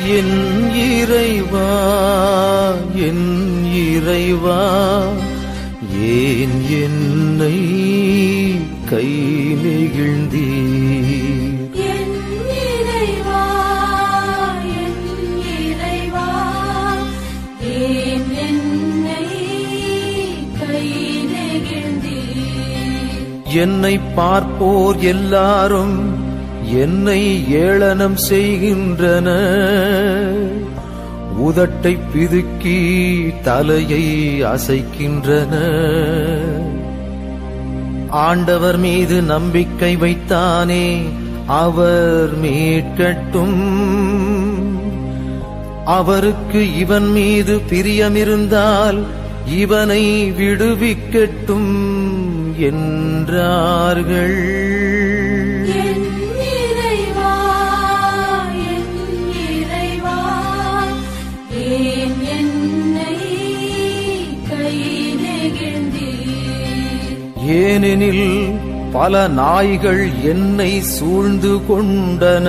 என் இறைவா என் இறைவா ஏன் என்னை கை நெகிழ்ந்தீர் என் இறைவா என் இறைவா ஏன் என்னை கை நெகிழ்ந்தீர் என்னை பார்ப்போர் எல்லாரும் என்னை ஏளனம் செய்கின்றன உதட்டை பிதுக்கி தலையை அசைக்கின்றன ஆண்டவர் மீது நம்பிக்கை வைத்தானே அவர் மீட்கட்டும் அவருக்கு இவன் மீது பிரியமிருந்தால் இவனை விடுவிக்கட்டும் என்றார்கள் என் இறைவா என் இறைவா ஏன் என்னை கை நெகிழ்ந்தீர் ஏனெனில் பல நாய்கள் என்னை சூழ்ந்து கொண்டன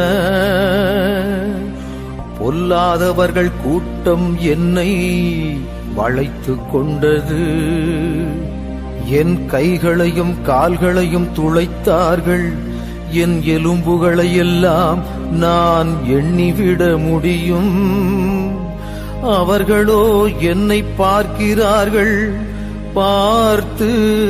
பொல்லாதவர்கள் கூட்டம் என்னை வளைத்துக் கொண்டது என் கைகளையும் கால்களையும் துளைத்தார்கள் என் எலும்புகளை எல்லாம் நான் எண்ணிவிட முடியும் அவர்களோ என்னை பார்க்கிறார்கள் பார்த்து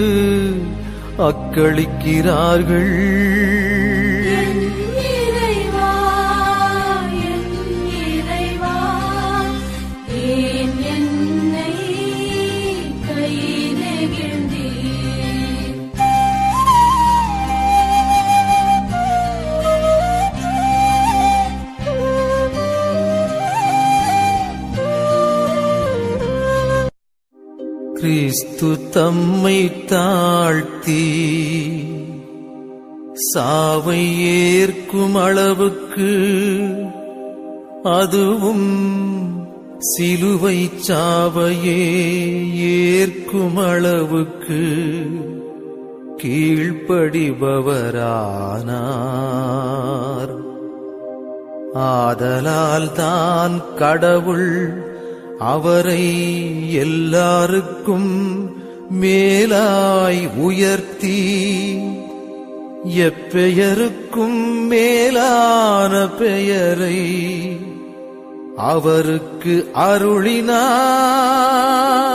அக்களிக்கிறார்கள் என் இறைவா என் இறைவா ஏன் என்னை கை நெகிழ்ந்தீர் கிறிஸ்து தம்மை தாழ்த்தி சாவை ஏற்கும் அளவுக்கு அதுவும் சிலுவை சாவையே ஏற்கும் அளவுக்கு கீழ்ப்படிபவரானார் ஆதலால் தான் கடவுள் அவரை எல்லாருக்கும் மேலாய் உயர்த்தி எப்பெயருக்கும் மேலான பெயரை அவருக்கு அருளினார்